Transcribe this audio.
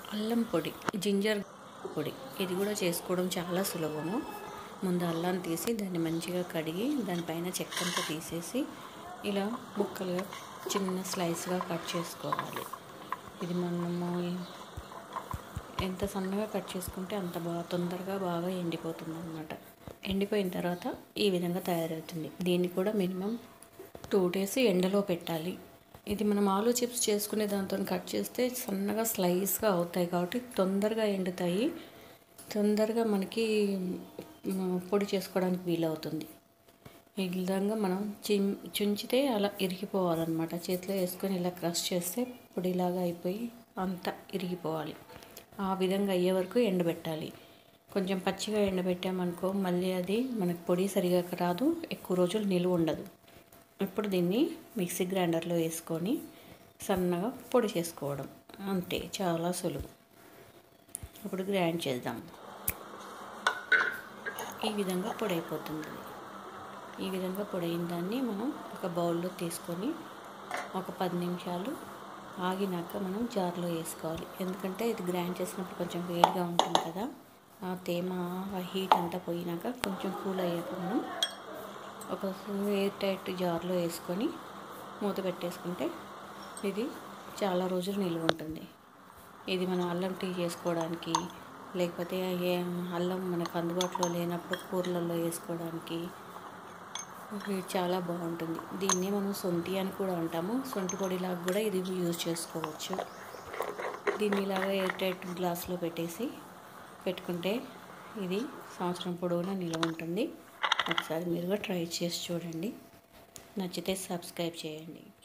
అల్లం పొడి జింజర్ పొడి ఇది కూడా చేసుకోవడం చాలా సులభము ముందు అల్లం తీసి దాన్ని మంచిగా కడిగి దానిపైన చెక్కంతా తీసేసి ఇలా ముక్కలుగా చిన్న స్లైస్గా కట్ చేసుకోవాలి ఇది మనము ఎంత సన్నగా కట్ చేసుకుంటే అంత బాగా తొందరగా బాగా ఎండిపోతుంది అనమాట ఎండిపోయిన తర్వాత ఈ విధంగా తయారవుతుంది దీన్ని కూడా మినిమం టూ డేస్ ఎండలో పెట్టాలి ఇది మనం ఆలు చిప్స్ చేసుకునే దాంతో కట్ చేస్తే సన్నగా స్లైస్గా అవుతాయి కాబట్టి తొందరగా ఎండుతాయి తొందరగా మనకి మ్, పొడి చేసుకోవడానికి వీలవుతుంది ఈ విధంగా మనం చిం చుంచితే అలా ఇరిగిపోవాలన్నమాట చేతిలో వేసుకొని ఇలా క్రష్ చేస్తే పొడిలాగా అయిపోయి అంతా ఇరిగిపోవాలి ఆ విధంగా అయ్యే వరకు ఎండబెట్టాలి కొంచెం పచ్చిగా ఎండబెట్టామనుకో మళ్ళీ అది మనకు పొడి సరిగా రాదు ఎక్కువ రోజులు నిలువ ఉండదు ఇప్పుడు దీన్ని మిక్సీ గ్రైండర్లో వేసుకొని సన్నగా పొడి చేసుకోవడం అంతే చాలా సులువు ఇప్పుడు గ్రైండ్ చేద్దాం ఈ విధంగా పొడి అయిపోతుంది ఈ విధంగా పొడైన దాన్ని మనం ఒక బౌల్లో తీసుకొని ఒక పది నిమిషాలు ఆగినాక మనం జార్లో వేసుకోవాలి ఎందుకంటే ఇది గ్రైండ్ చేసినప్పుడు కొంచెం వేడిగా ఉంటుంది కదా ఆ తేమ ఆ హీట్ అంతా పోయినాక కొంచెం కూల్ అయ్యాక మనం ఒక ఎయిర్ టైట్ జార్లో వేసుకొని మూత పెట్టేసుకుంటే ఇది చాలా రోజులు నిల్వ ఉంటుంది ఇది మనం అల్లం టీ చేసుకోవడానికి లేకపోతే ఏ అల్లం మనకు అందుబాటులో లేనప్పుడు కూరలలో వేసుకోవడానికి ఇది చాలా బాగుంటుంది దీన్ని మనం సొంటి అని కూడా అంటాము సొంటి పొడిలాగా కూడా ఇది యూజ్ చేసుకోవచ్చు దీన్ని ఇలాగా ఎయిర్ టైట్ గ్లాస్లో పెట్టేసి పెట్టుకుంటే ఇది సంవత్సరం పొడవునా నిల్వ ఉంటుంది ఒకసారి మీరు కూడా ట్రై చేసి చూడండి నచ్చితే సబ్స్క్రైబ్ చేయండి